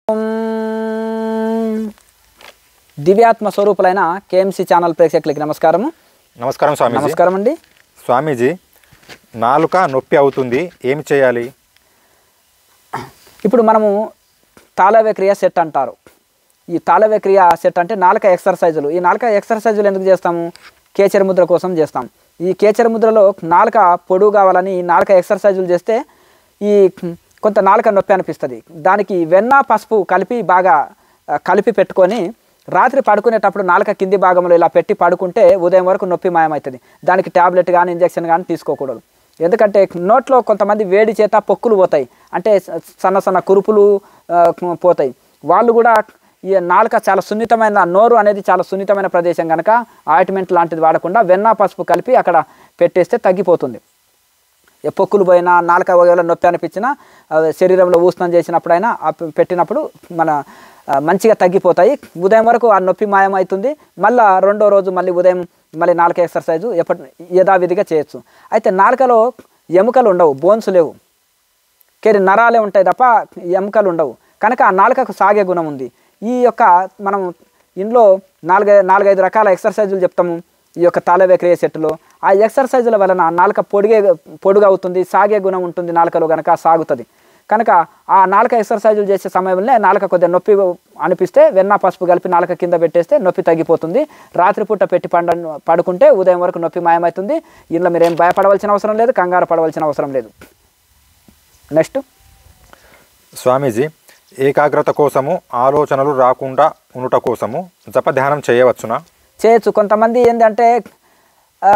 ఓం దివ్యాత్మ స్వరూపులైన KMC channel ప్రేక్షకులకి నమస్కారము నమస్కారం స్వామీజీ నమస్కారం అండి స్వామీజీ నాలుక నొప్పి అవుతుంది ఏమి చేయాలి ఇప్పుడు మనము తాళవ్య క్రియ సెట్ అంటారు ఈ తాళవ్య క్రియ సెట్ అంటే నాలుక ఎక్సర్సైజులు ఈ నాలుక ఎక్సర్సైజులు ఎందుకు చేస్తాము కేచర ముద్ర కోసం చేస్తాం ఈ కేచర ముద్రలో నాలుక పొడుగు కావాలని ఈ నాలుక ఎక్సర్సైజులు చేస్తే ఈ కొంత నాలుక నొప్పి అనిపిస్తుంది దానికి వెన్న పసుపు కలిపి బాగా ఆ, కలిపి పెట్టుకొని రాత్రి పడుకునేటప్పుడు నాలుక కింది భాగంలో ఇలా పెట్టి పడుకుంటే ఉదయం వరకు నొప్పి మాయమవుతుంది దానికి ట్యాబ్లెట్ కానీ ఇంజెక్షన్ కానీ తీసుకోకూడదు ఎందుకంటే నోట్లో కొంతమంది వేడి చేత పొక్కులు పోతాయి అంటే స- సన్న సన్న కురుపులు ఆ, పోతాయి వాళ్ళు కూడా ఈ నాలుక చాలా సున్నితమైన నోరు అనేది చాలా సున్నితమైన ప్రదేశం కనుక ఆయింట్మెంట్ లాంటిది వాడకుండా వెన్న పసుపు కలిపి అక్కడ పెట్టేస్తే తగ్గిపోతుంది ఏ పొక్కులు పోయినా నాలుక ఒకవేళ నొప్పి అనిపించినా అవి శరీరంలో ఊష్ణం చేసినప్పుడైనా ఆ పె- పెట్టినప్పుడు మన ఆ, మంచిగా తగ్గిపోతాయి ఉదయం వరకు ఆ నొప్పి మాయమవుతుంది మళ్ళా రెండో రోజు మళ్ళీ ఉదయం మళ్ళీ నాలుక ఎక్సర్సైజు ఎప్పటి యథావిధిగా చేయొచ్చు అయితే నాలుకలో ఎముకలు ఉండవు బోన్స్ లేవు కేరి నరాలే ఉంటాయి తప్ప ఎముకలు ఉండవు కనుక ఆ నాలుకకు సాగే గుణం ఉంది ఈ యొక్క మనం ఇంట్లో నాలుగై నాలుగైదు రకాల ఎక్సర్సైజులు చెప్తాము ఈ యొక్క తాళవ్య క్రియ సెట్లో ఆ ఎక్సర్సైజుల వలన నాలుక పొడిగే పొడుగు అవుతుంది సాగే గుణం ఉంటుంది నాలుకలో కనుక సాగుతుంది కనుక ఆ నాలుక ఎక్సర్సైజులు చేసే సమయంలో నాలుక కొద్దిగా నొప్పి అనిపిస్తే వెన్న పసుపు కలిపి నాలుక కింద పెట్టేస్తే నొప్పి తగ్గిపోతుంది రాత్రిపూట పెట్టి పండ పడుకుంటే ఉదయం వరకు నొప్పి మాయమవుతుంది ఇంట్లో మీరు ఏం భయపడవలసిన అవసరం లేదు కంగారు పడవలసిన అవసరం లేదు నెక్స్ట్ స్వామీజీ ఏకాగ్రత కోసము ఆలోచనలు రాకుండా ఉండుట కోసము జపధ్యానం చేయవచ్చునా చేయొచ్చు కొంతమంది ఏంటంటే ఆ,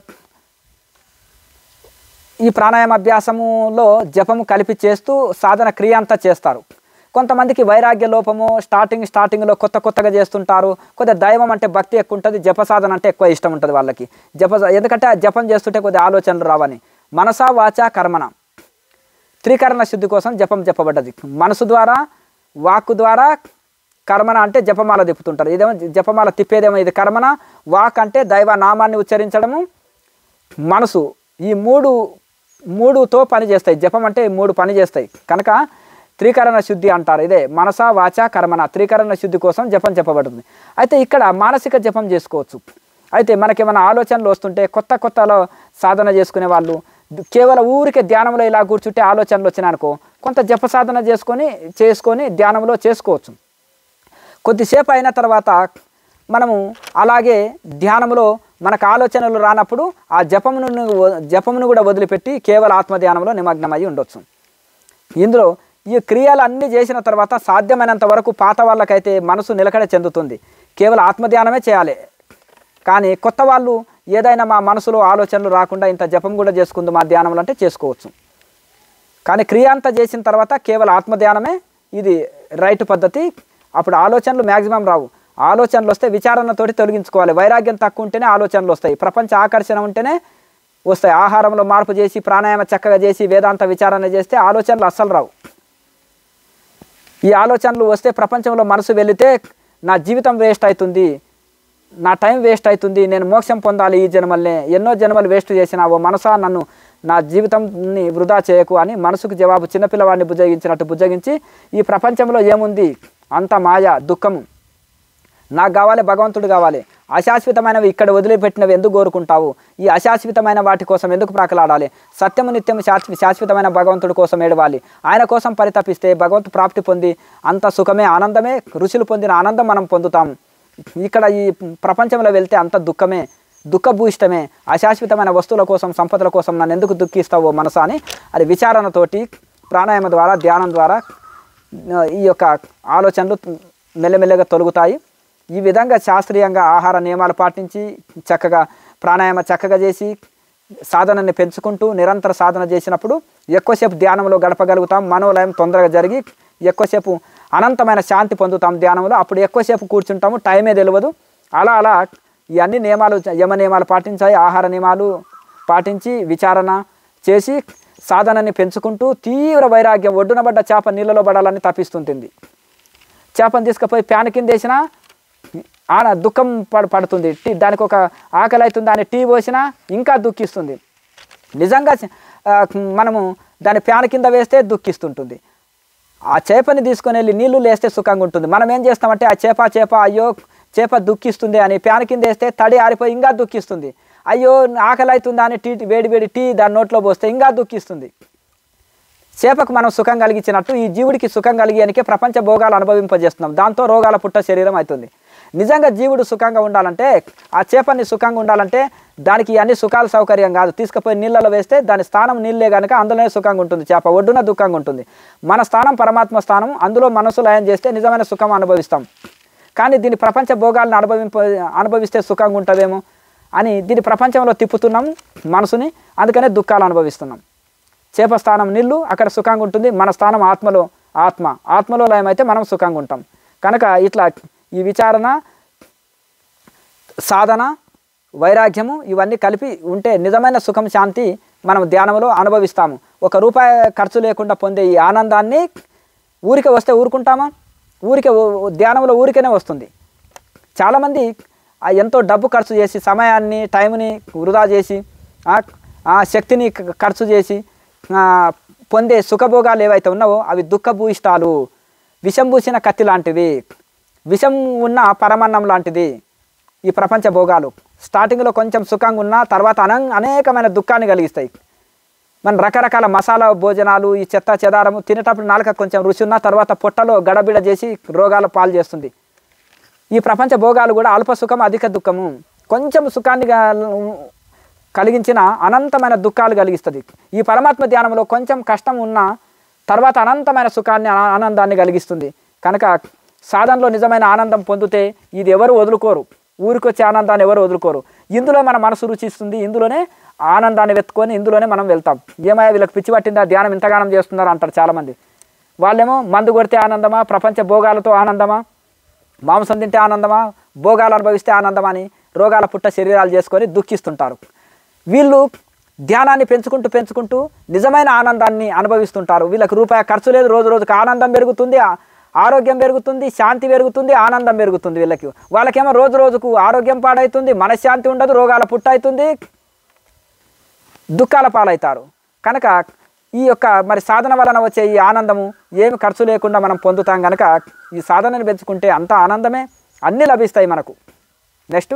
ఈ ప్రాణాయామ అభ్యాసములో జపము కలిపి చేస్తూ సాధన క్రియ అంతా చేస్తారు కొంతమందికి వైరాగ్య లోపము స్టార్టింగ్ స్టార్టింగ్లో కొత్త కొత్తగా చేస్తుంటారు కొద్దిగా దైవం అంటే భక్తి ఎక్కువ ఉంటుంది జప సాధన అంటే ఎక్కువ ఇష్టం ఉంటుంది వాళ్ళకి జప ఎందుకంటే ఆ జపం చేస్తుంటే కొద్దిగా ఆలోచనలు రావని మనసా వాచ కర్మణ త్రికరణ శుద్ధి కోసం జపం చెప్పబడ్డది మనసు ద్వారా వాక్కు ద్వారా కర్మన అంటే జపమాల తిప్పుతుంటారు ఇదేమో జపమాల తిప్పేదేమో ఇది కర్మన వాక్ అంటే దైవ నామాన్ని ఉచ్చరించడము మనసు ఈ మూడు మూడుతో పని చేస్తాయి జపం అంటే ఈ మూడు పని చేస్తాయి కనుక త్రికరణ శుద్ధి అంటారు ఇదే మనస వాచ కర్మణ త్రికరణ శుద్ధి కోసం జపం చెప్పబడుతుంది అయితే ఇక్కడ మానసిక జపం చేసుకోవచ్చు అయితే మనకేమైనా ఆలోచనలు వస్తుంటే కొత్త కొత్తలో సాధన చేసుకునే వాళ్ళు కేవలం ఊరికే ధ్యానంలో ఇలా కూర్చుంటే ఆలోచనలు వచ్చినాయనుకో కొంత జప సాధన చేసుకొని చేసుకొని ధ్యానంలో చేసుకోవచ్చు కొద్దిసేపు అయిన తర్వాత మనము అలాగే ధ్యానంలో మనకు ఆలోచనలు రానప్పుడు ఆ జపమును జపమును కూడా వదిలిపెట్టి కేవలం ఆత్మధ్యానంలో నిమగ్నమై ఉండొచ్చు ఇందులో ఈ క్రియలు అన్నీ చేసిన తర్వాత సాధ్యమైనంత వరకు పాత వాళ్ళకైతే మనసు నిలకడ చెందుతుంది కేవలం ఆత్మధ్యానమే చేయాలి కానీ కొత్త వాళ్ళు ఏదైనా మా మనసులో ఆలోచనలు రాకుండా ఇంత జపం కూడా చేసుకుంది మా ధ్యానంలో అంటే చేసుకోవచ్చు కానీ క్రియ అంతా చేసిన తర్వాత కేవలం ఆత్మధ్యానమే ఇది రైట్ పద్ధతి అప్పుడు ఆలోచనలు మ్యాక్సిమం రావు ఆలోచనలు వస్తే విచారణతోటి తొలగించుకోవాలి వైరాగ్యం తక్కువ ఉంటేనే ఆలోచనలు వస్తాయి ప్రపంచ ఆకర్షణ ఉంటేనే వస్తాయి ఆహారంలో మార్పు చేసి ప్రాణాయామ చక్కగా చేసి వేదాంత విచారణ చేస్తే ఆలోచనలు అస్సలు రావు ఈ ఆలోచనలు వస్తే ప్రపంచంలో మనసు వెళితే నా జీవితం వేస్ట్ అవుతుంది నా టైం వేస్ట్ అవుతుంది నేను మోక్షం పొందాలి ఈ జన్మల్నే ఎన్నో జన్మలు వేస్ట్ చేసిన ఓ మనసా నన్ను నా జీవితంని వృధా చేయకు అని మనసుకు జవాబు చిన్నపిల్లవాడిని బుజ్జగించినట్టు బుజ్జగించి ఈ ప్రపంచంలో ఏముంది అంత మాయ దుఃఖము నాకు కావాలి భగవంతుడు కావాలి అశాశ్వతమైనవి ఇక్కడ వదిలిపెట్టినవి ఎందుకు కోరుకుంటావు ఈ అశాశ్వతమైన వాటి కోసం ఎందుకు ప్రాకలాడాలి సత్యము నిత్యము శాశ్వ శాశ్వతమైన భగవంతుడి కోసం ఏడవాలి ఆయన కోసం పరితపిస్తే భగవంతు ప్రాప్తి పొంది అంత సుఖమే ఆనందమే రుచులు పొందిన ఆనందం మనం పొందుతాం ఇక్కడ ఈ ప్రపంచంలో వెళ్తే అంత దుఃఖమే దుఃఖభూయిష్టమే అశాశ్వతమైన వస్తువుల కోసం సంపదల కోసం నన్ను ఎందుకు దుఃఖిస్తావో మనసా అని అది విచారణతోటి ప్రాణాయామ ద్వారా ధ్యానం ద్వారా ఆ, ఈ యొక్క ఆలోచనలు మెల్లమెల్లగా తొలగుతాయి ఈ విధంగా శాస్త్రీయంగా ఆహార నియమాలు పాటించి చక్కగా ప్రాణాయామ చక్కగా చేసి సాధనని పెంచుకుంటూ నిరంతర సాధన చేసినప్పుడు ఎక్కువసేపు ధ్యానంలో గడపగలుగుతాం మనోలయం తొందరగా జరిగి ఎక్కువసేపు అనంతమైన శాంతి పొందుతాం ధ్యానంలో అప్పుడు ఎక్కువసేపు కూర్చుంటాము టైమే తెలియదు అలా అలా ఈ అన్ని నియమాలు యమ నియమాలు పాటించాయి ఆహార నియమాలు పాటించి విచారణ చేసి సాధనని పెంచుకుంటూ తీవ్ర వైరాగ్యం ఒడ్డునబడ్డ చేప నీళ్ళలో పడాలని తప్పిస్తుంటుంది చేపను తీసుకుపోయి ప్యాన్ కింద వేసినా ఆన దుఃఖం పడ పడుతుంది టీ దానికి ఒక ఆకలి అవుతుంది అని టీ పోసినా ఇంకా దుఃఖిస్తుంది నిజంగా ఆ, మనము దాని ప్యాన్ కింద వేస్తే దుఃఖిస్తుంటుంది ఆ చేపని తీసుకొని వెళ్ళి నీళ్లు లేస్తే సుఖంగా ఉంటుంది మనం ఏం చేస్తామంటే ఆ చేప చేప అయ్యో చేప దుఃఖిస్తుంది అని ప్యాన్ కింద వేస్తే తడి ఆరిపోయి ఇంకా దుఃఖిస్తుంది అయ్యో ఆకలి అవుతుందా అని టీ వేడి వేడి టీ దాని నోట్లో పోస్తే ఇంకా దుఃఖిస్తుంది చేపకు మనం సుఖం కలిగించినట్టు ఈ జీవుడికి సుఖం కలిగేనికే ప్రపంచ భోగాలు అనుభవింపజేస్తున్నాం దాంతో రోగాల పుట్ట శరీరం అవుతుంది నిజంగా జీవుడు సుఖంగా ఉండాలంటే ఆ చేపని సుఖంగా ఉండాలంటే దానికి అన్ని సుఖాలు సౌకర్యం కాదు తీసుకుపోయి నీళ్ళలో వేస్తే దాని స్థానం నీళ్ళే కనుక అందులోనే సుఖంగా ఉంటుంది చేప ఒడ్డున దుఃఖంగా ఉంటుంది మన స్థానం పరమాత్మ స్థానం అందులో మనసు లయం చేస్తే నిజమైన సుఖం అనుభవిస్తాం కానీ దీని ప్రపంచ భోగాలను అనుభవింప అనుభవిస్తే సుఖంగా ఉంటుందేమో అని దీని ప్రపంచంలో తిప్పుతున్నాం మనసుని అందుకనే దుఃఖాలు అనుభవిస్తున్నాం చేప స్థానం నీళ్ళు అక్కడ సుఖంగా ఉంటుంది మన స్థానం ఆత్మలో ఆత్మ ఆత్మలో లయమైతే మనం సుఖంగా ఉంటాం కనుక ఇట్లా ఈ విచారణ సాధన వైరాగ్యము ఇవన్నీ కలిపి ఉంటే నిజమైన సుఖం శాంతి మనం ధ్యానంలో అనుభవిస్తాము ఒక రూపాయి ఖర్చు లేకుండా పొందే ఈ ఆనందాన్ని ఊరికే వస్తే ఊరుకుంటామా ఊరికే ఊ- ధ్యానంలో ఊరికేనే వస్తుంది చాలామంది ఆ ఎంతో డబ్బు ఖర్చు చేసి సమయాన్ని టైంని వృధా చేసి ఆ, ఆ శక్తిని క- ఖర్చు చేసి ఆ, పొందే సుఖభోగాలు ఏవైతే ఉన్నావో అవి దుఃఖభూయిష్టాలు విషం పూసిన కత్తి లాంటివి విషం ఉన్న పరమన్నం లాంటిది ఈ ప్రపంచ భోగాలు స్టార్టింగ్లో కొంచెం సుఖంగా ఉన్నా తర్వాత అనం అనేకమైన దుఃఖాన్ని కలిగిస్తాయి మన రకరకాల మసాలా భోజనాలు ఈ చెత్త చెదారము తినేటప్పుడు నాలుక కొంచెం రుచి ఉన్న తర్వాత పొట్టలో గడబిడ చేసి రోగాల పాలు చేస్తుంది ఈ ప్రపంచ భోగాలు కూడా అల్ప సుఖం అధిక దుఃఖము కొంచెం సుఖాన్ని గా- కలిగించిన అనంతమైన దుఃఖాలు కలిగిస్తుంది ఈ పరమాత్మ ధ్యానంలో కొంచెం కష్టం ఉన్న తర్వాత అనంతమైన సుఖాన్ని ఆ- ఆనందాన్ని కలిగిస్తుంది కనుక సాధనలో నిజమైన ఆనందం పొందితే ఇది ఎవరు వదులుకోరు ఊరికొచ్చే ఆనందాన్ని ఎవరు వదులుకోరు ఇందులో మన మనసు రుచిస్తుంది ఇందులోనే ఆనందాన్ని వెతుకొని ఇందులోనే మనం వెళ్తాం ఏమయ్యా వీళ్ళకి పిచ్చి పట్టిందా ధ్యానం ఇంతగానం చేస్తున్నారు అంటారు చాలామంది వాళ్ళేమో మందు కొడితే ఆనందమా ప్రపంచ భోగాలతో ఆనందమా మాంసం తింటే ఆనందమా భోగాలు అనుభవిస్తే ఆనందమా అని రోగాల పుట్ట శరీరాలు చేసుకొని దుఃఖిస్తుంటారు వీళ్ళు ధ్యానాన్ని పెంచుకుంటూ పెంచుకుంటూ నిజమైన ఆనందాన్ని అనుభవిస్తుంటారు వీళ్ళకి రూపాయి ఖర్చు లేదు రోజు రోజుకి ఆనందం పెరుగుతుంది ఆ- ఆరోగ్యం పెరుగుతుంది శాంతి పెరుగుతుంది ఆనందం పెరుగుతుంది వీళ్ళకి వాళ్ళకేమో రోజు రోజుకు ఆరోగ్యం పాడవుతుంది మనశ్శాంతి ఉండదు రోగాల పుట్ట అవుతుంది దుఃఖాల పాలవుతారు కనుక ఈ యొక్క మరి సాధన వలన వచ్చే ఈ ఆనందము ఏమి ఖర్చు లేకుండా మనం పొందుతాం కనుక ఈ సాధనని పెంచుకుంటే అంత ఆనందమే అన్నీ లభిస్తాయి మనకు నెక్స్ట్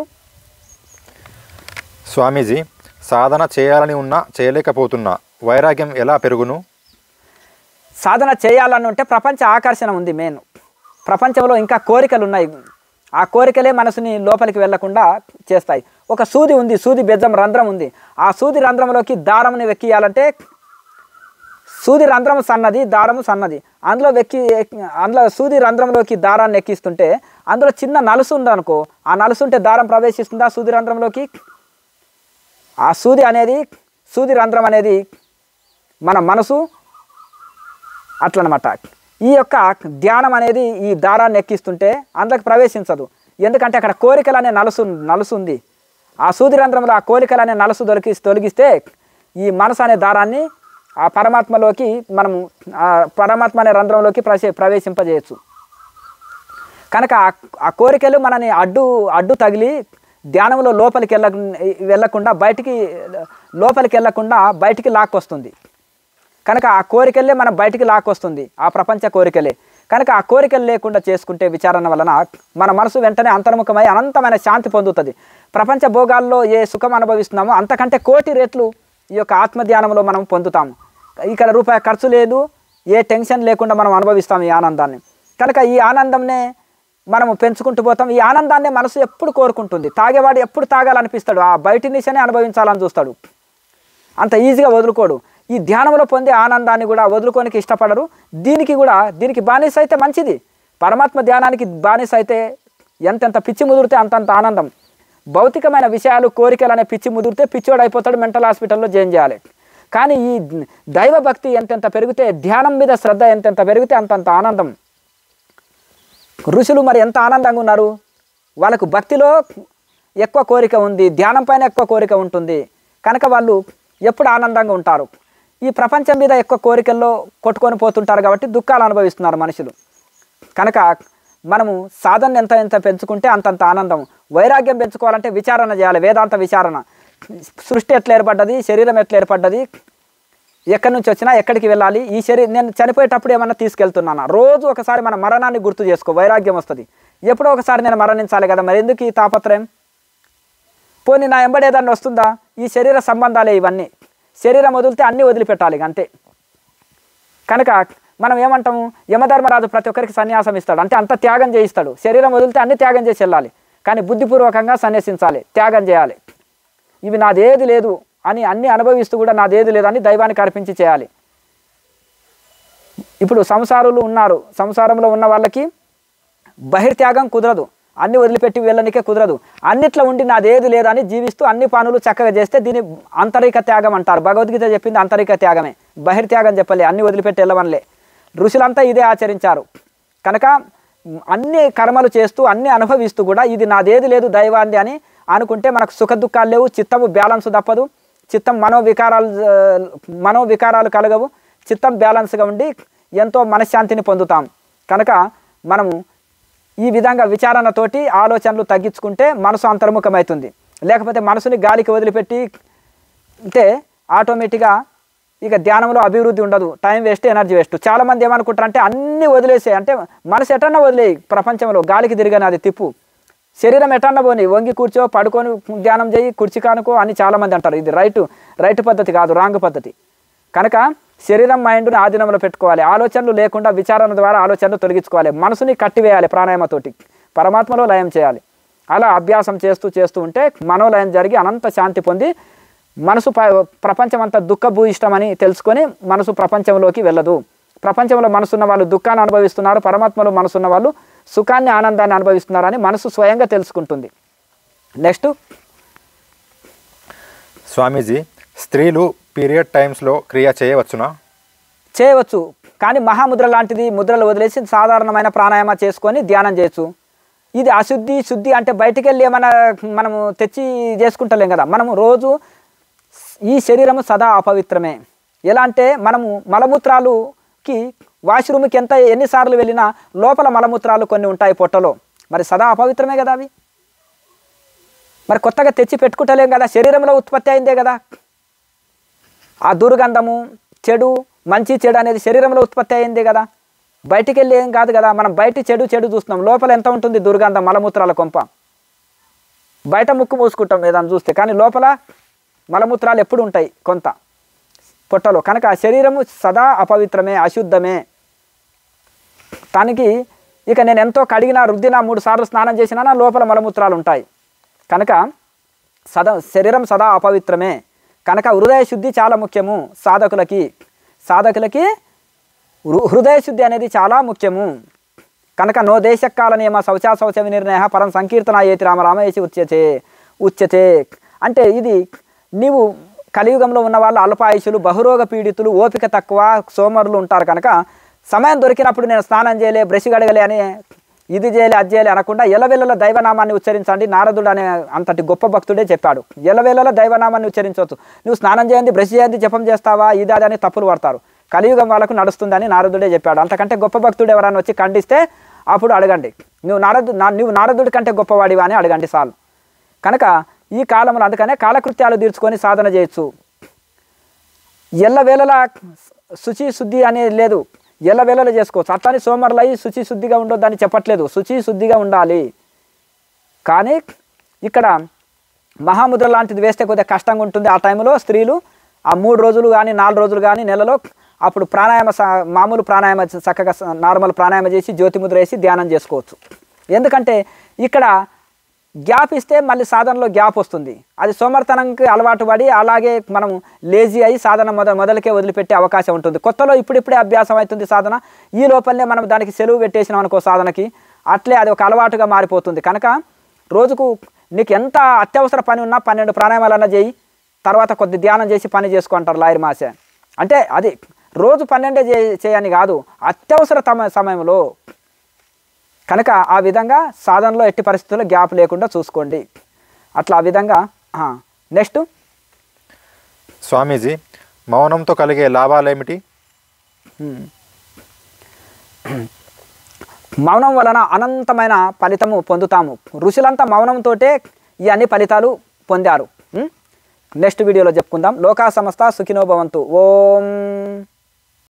స్వామీజీ సాధన చేయాలని ఉన్నా చేయలేకపోతున్నా వైరాగ్యం ఎలా పెరుగును సాధన చేయాలని ఉంటే ప్రపంచ ఆకర్షణ ఉంది మెయిన్ ప్రపంచంలో ఇంకా కోరికలు ఉన్నాయి ఆ కోరికలే మనసుని లోపలికి వెళ్లకుండా చేస్తాయి ఒక సూది ఉంది సూది బెజ్జం రంధ్రం ఉంది ఆ సూది రంధ్రంలోకి దారంని వెక్కియాలంటే సూది రంధ్రం సన్నది దారము సన్నది అందులో వెక్కి ఎక్- అందులో సూది రంధ్రంలోకి దారాన్ని ఎక్కిస్తుంటే అందులో చిన్న నలుసు ఉందనుకో ఆ నలుసు ఉంటే దారం ప్రవేశిస్తుందా సూది రంధ్రంలోకి ఆ సూది అనేది సూది రంధ్రం అనేది మన మనసు అట్లనమాట ఈ యొక్క ధ్యానం అనేది ఈ దారాన్ని ఎక్కిస్తుంటే అందులోకి ప్రవేశించదు ఎందుకంటే అక్కడ కోరికలు అనే నలుసు నలుసు ఉంది ఆ సూది రంధ్రంలో ఆ కోరికలు అనే నలుసు తొలగి తొలగిస్తే ఈ మనసు అనే దారాన్ని ఆ పరమాత్మలోకి మనము ఆ పరమాత్మ అనే రంధ్రంలోకి ప్రవే ప్రవేశింపజేయచ్చు కనుక ఆ- ఆ కోరికలు మనని అడ్డు అడ్డు తగిలి ధ్యానంలో లోపలికి వెళ్ళ వెళ్ళకుండా బయటికి లోపలికి వెళ్ళకుండా బయటికి లాక్కొస్తుంది కనుక ఆ కోరికలే మనం బయటికి లాక్కొస్తుంది ఆ ప్రపంచ కోరికలే కనుక ఆ కోరికలు లేకుండా చేసుకుంటే విచారణ వలన మన మనసు వెంటనే అంతర్ముఖమై అనంతమైన శాంతి పొందుతుంది ప్రపంచ భోగాల్లో ఏ సుఖం అనుభవిస్తున్నామో అంతకంటే కోటి రెట్లు ఈ యొక్క ఆత్మధ్యానంలో మనం పొందుతాము ఇక్కడ రూపాయి ఖర్చు లేదు ఏ టెన్షన్ లేకుండా మనం అనుభవిస్తాం ఈ ఆనందాన్ని కనుక ఈ ఆనందంనే మనము పెంచుకుంటూ పోతాం ఈ ఆనందాన్ని మనసు ఎప్పుడు కోరుకుంటుంది తాగేవాడు ఎప్పుడు తాగాలనిపిస్తాడు ఆ బయటి నిశనే అనుభవించాలని చూస్తాడు అంత ఈజీగా వదులుకోడు ఈ ధ్యానంలో పొందే ఆనందాన్ని కూడా వదులుకోనికి ఇష్టపడరు దీనికి కూడా దీనికి బానిస అయితే మంచిది పరమాత్మ ధ్యానానికి బానిస అయితే ఎంతెంత పిచ్చి ముదిరితే అంతంత ఆనందం భౌతికమైన విషయాలు కోరికలు అనే పిచ్చి ముదిరితే పిచ్చోడు అయిపోతాడు మెంటల్ హాస్పిటల్లో జాయిన్ చేయాలి కానీ ఈ దైవ భక్తి ఎంతెంత పెరిగితే ధ్యానం మీద శ్రద్ధ ఎంతెంత పెరిగితే అంతంత ఆనందం ఋషులు మరి ఎంత ఆనందంగా ఉన్నారు వాళ్ళకు భక్తిలో ఎక్కువ కోరిక ఉంది ధ్యానం పైన ఎక్కువ కోరిక ఉంటుంది కనుక వాళ్ళు ఎప్పుడు ఆనందంగా ఉంటారు ఈ ప్రపంచం మీద ఎక్కువ కోరికల్లో కొట్టుకొని పోతుంటారు కాబట్టి దుఃఖాలు అనుభవిస్తున్నారు మనుషులు కనుక మనము సాధన ఎంత ఎంత పెంచుకుంటే అంతంత ఆనందం వైరాగ్యం పెంచుకోవాలంటే విచారణ చేయాలి వేదాంత విచారణ సృష్టి ఎట్లా ఏర్పడ్డది శరీరం ఎట్లా ఏర్పడ్డది ఎక్కడి నుంచి వచ్చినా ఎక్కడికి వెళ్ళాలి ఈ శరీరం నేను చనిపోయేటప్పుడు ఏమన్నా తీసుకెళ్తున్నానా రోజు ఒకసారి మన మరణాన్ని గుర్తు చేసుకో వైరాగ్యం వస్తుంది ఎప్పుడో ఒకసారి నేను మరణించాలి కదా మరి ఎందుకు ఈ తాపత్రయం పోనీ నా ఎంబడి ఏదన్నా వస్తుందా ఈ శరీర సంబంధాలే ఇవన్నీ శరీరం వదిలితే అన్నీ వదిలిపెట్టాలి ఇక అంతే కనుక మనం ఏమంటాము యమధర్మరాజు ప్రతి ఒక్కరికి సన్యాసం ఇస్తాడు అంటే అంత త్యాగం చేయిస్తాడు శరీరం వదిలితే అన్ని త్యాగం చేసి వెళ్ళాలి కానీ బుద్ధిపూర్వకంగా సన్యసించాలి త్యాగం చేయాలి ఇవి నాదేది లేదు అని అన్ని అనుభవిస్తూ కూడా నాదేది లేదు అని దైవానికి అర్పించి చేయాలి ఇప్పుడు సంసారులు ఉన్నారు సంసారంలో ఉన్న వాళ్ళకి బహిర్త్యాగం కుదరదు అన్ని వదిలిపెట్టి వెళ్ళనికే కుదరదు అన్నిట్లో ఉండి నాదేది లేదని జీవిస్తూ అన్ని పనులు చక్కగా చేస్తే దీన్ని అంతరిక త్యాగం అంటారు భగవద్గీత చెప్పింది అంతరిక త్యాగమే బహిర్త్యాగం చెప్పలే అన్ని వదిలిపెట్టి వెళ్ళవనలే ఋషులంతా ఇదే ఆచరించారు కనుక మ్, అన్ని కర్మలు చేస్తూ అన్ని అనుభవిస్తూ కూడా ఇది నాదేది లేదు దైవాంది అని అనుకుంటే మనకు సుఖ దుఃఖాలు లేవు చిత్తము బ్యాలెన్స్ తప్పదు చిత్తం మనోవికారాలు ఆ, మనోవికారాలు కలగవు చిత్తం బ్యాలెన్స్గా ఉండి ఎంతో మనశ్శాంతిని పొందుతాం కనుక మనము ఈ విధంగా విచారణతోటి ఆలోచనలు తగ్గించుకుంటే మనసు అంతర్ముఖమవుతుంది లేకపోతే మనసుని గాలికి వదిలిపెట్టి అంటే ఆటోమేటిక్గా ఇక ధ్యానంలో అభివృద్ధి ఉండదు టైం వేస్ట్ ఎనర్జీ వేస్ట్ చాలామంది ఏమనుకుంటారు అంటే అన్నీ వదిలేసే అంటే మనసు ఎటన్నా వదిలేయి ప్రపంచంలో గాలికి తిరిగాను అది తిప్పు శరీరం ఎటన్నా పోని వంగి కూర్చో పడుకొని ధ్యానం చేయి కుర్చీ కానుకో అని చాలామంది అంటారు ఇది రైట్ రైట్ పద్ధతి కాదు రాంగ్ పద్ధతి కనుక శరీరం మైండ్ని ఆధీనంలో పెట్టుకోవాలి ఆలోచనలు లేకుండా విచారణ ద్వారా ఆలోచనలు తొలగించుకోవాలి మనసుని కట్టివేయాలి ప్రాణాయామతోటి పరమాత్మలో లయం చేయాలి అలా అభ్యాసం చేస్తూ చేస్తూ ఉంటే మనోలయం జరిగి అనంత శాంతి పొంది మనసు ప- ప్రపంచం అంతా దుఃఖభూయిష్టమని తెలుసుకొని మనసు ప్రపంచంలోకి వెళ్ళదు ప్రపంచంలో మనసున్న వాళ్ళు దుఃఖాన్ని అనుభవిస్తున్నారు పరమాత్మలో మనసున్న వాళ్ళు సుఖాన్ని ఆనందాన్ని అనుభవిస్తున్నారని మనసు స్వయంగా తెలుసుకుంటుంది నెక్స్ట్ స్వామీజీ స్త్రీలు పీరియడ్ టైమ్స్లో క్రియ చేయవచ్చునా చేయవచ్చు కానీ మహాముద్ర లాంటిది ముద్రలు వదిలేసి సాధారణమైన ప్రాణాయామ చేసుకొని ధ్యానం చేయొచ్చు ఇది అశుద్ధి శుద్ధి అంటే బయటికి వెళ్ళి ఏమైనా మనము తెచ్చి చేసుకుంటలేం కదా మనము రోజు ఈ శరీరము సదా అపవిత్రమే ఎలా అంటే మనము మలమూత్రాలుకి వాష్రూమ్కి ఎంత ఎన్నిసార్లు వెళ్ళినా లోపల మలమూత్రాలు కొన్ని ఉంటాయి పొట్టలో మరి సదా అపవిత్రమే కదా అవి మరి కొత్తగా తెచ్చి పెట్టుకుంటలేం కదా శరీరంలో ఉత్పత్తి అయిందే కదా ఆ దుర్గంధము చెడు మంచి చెడు అనేది శరీరంలో ఉత్పత్తి అయింది కదా బయటికి వెళ్ళి ఏం కాదు కదా మనం బయట చెడు చెడు చూస్తున్నాం లోపల ఎంత ఉంటుంది దుర్గంధం మలమూత్రాల కొంప బయట ముక్కు మూసుకుంటాం ఏదైనా చూస్తే కానీ లోపల మలమూత్రాలు ఎప్పుడు ఉంటాయి కొంత పొట్టలో కనుక ఆ శరీరము సదా అపవిత్రమే అశుద్ధమే దానికి ఇక నేను ఎంతో కడిగినా రుద్దినా మూడు సార్లు స్నానం చేసినా నా లోపల మలమూత్రాలు ఉంటాయి కనుక సదా శరీరం సదా అపవిత్రమే కనుక హృదయ శుద్ధి చాలా ముఖ్యము సాధకులకి సాధకులకి హృ- హృదయ శుద్ధి అనేది చాలా ముఖ్యము కనుక నో దేశకాల నియమ శౌచా శౌచ వినిర్ణయ పరం సంకీర్తన ఏతి రామ రామయేసి ఉచ్యతే ఉచ్యతే అంటే ఇది నీవు కలియుగంలో ఉన్న వాళ్ళు అల్పాయుషులు బహురోగ పీడితులు ఓపిక తక్కువ సోమరులు ఉంటారు కనుక సమయం దొరికినప్పుడు నేను స్నానం చేయలే బ్రష్ గడగలే అని ఇది చేయలే అది చేయలే అనకుండా ఎలవెల్లలో దైవనామాన్ని ఉచ్చరించండి నారదుడు అనే అంతటి గొప్ప భక్తుడే చెప్పాడు ఎలవేళలో దైవనామాన్ని ఉచ్చరించవచ్చు నువ్వు స్నానం చేయండి బ్రష్ చేయండి జపం చేస్తావా ఇది అది అని తప్పులు పడతారు కలియుగం వాళ్ళకు నడుస్తుందని నారదుడే చెప్పాడు అంతకంటే గొప్ప భక్తుడు ఎవరైనా వచ్చి ఖండిస్తే అప్పుడు అడగండి నువ్వు నారదు నా- నువ్వు నారదుడి కంటే గొప్పవాడివా అని అడగండి చాలు కనుక ఈ కాలంలో అందుకనే కాలకృత్యాలు తీర్చుకొని సాధన చేయొచ్చు ఎల్లవేళలా శుచి శుద్ధి అనేది లేదు ఎల్లవేళలా చేసుకోవచ్చు అట్లానే సోమరులై శుచి శుద్ధిగా ఉండొద్దని చెప్పట్లేదు శుచి శుద్ధిగా ఉండాలి కానీ ఇక్కడ మహాముద్ర లాంటిది వేస్తే కొద్దిగా కష్టంగా ఉంటుంది ఆ టైంలో స్త్రీలు ఆ మూడు రోజులు కానీ నాలుగు రోజులు కానీ నెలలో అప్పుడు ప్రాణాయామ స- మామూలు ప్రాణాయామ చక్కగా స- నార్మల్ ప్రాణాయామ చేసి జ్యోతిముద్ర వేసి ధ్యానం చేసుకోవచ్చు ఎందుకంటే ఇక్కడ గ్యాప్ ఇస్తే మళ్ళీ సాధనలో గ్యాప్ వస్తుంది అది సోమర్తనంకి అలవాటు పడి అలాగే మనం లేజీ అయ్యి సాధన మొద మొదలకే వదిలిపెట్టే అవకాశం ఉంటుంది కొత్తలో ఇప్పుడిప్పుడే అభ్యాసం అవుతుంది సాధన ఈ లోపలనే మనం దానికి సెలవు పెట్టేసినాం అనుకో సాధనకి అట్లే అది ఒక అలవాటుగా మారిపోతుంది కనుక రోజుకు నీకు ఎంత అత్యవసర పని ఉన్నా పన్నెండు ప్రాణాయామాలన్నా చేయి తర్వాత కొద్ది ధ్యానం చేసి పని చేసుకుంటారు లాయర్ మాసే అంటే అది రోజు పన్నెండే చే చేయని కాదు అత్యవసర తమ సమయంలో కనుక ఆ విధంగా సాధనలో ఎట్టి పరిస్థితుల్లో గ్యాప్ లేకుండా చూసుకోండి అట్లా ఆ విధంగా నెక్స్ట్ స్వామీజీ మౌనంతో కలిగే లాభాలేమిటి మౌనం వలన అనంతమైన ఫలితము పొందుతాము ఋషులంతా మౌనంతోటే ఈ అన్ని ఫలితాలు పొందారు ఉం? నెక్స్ట్ వీడియోలో చెప్పుకుందాం లోకా సమస్త సుఖినో భవంతు ఓం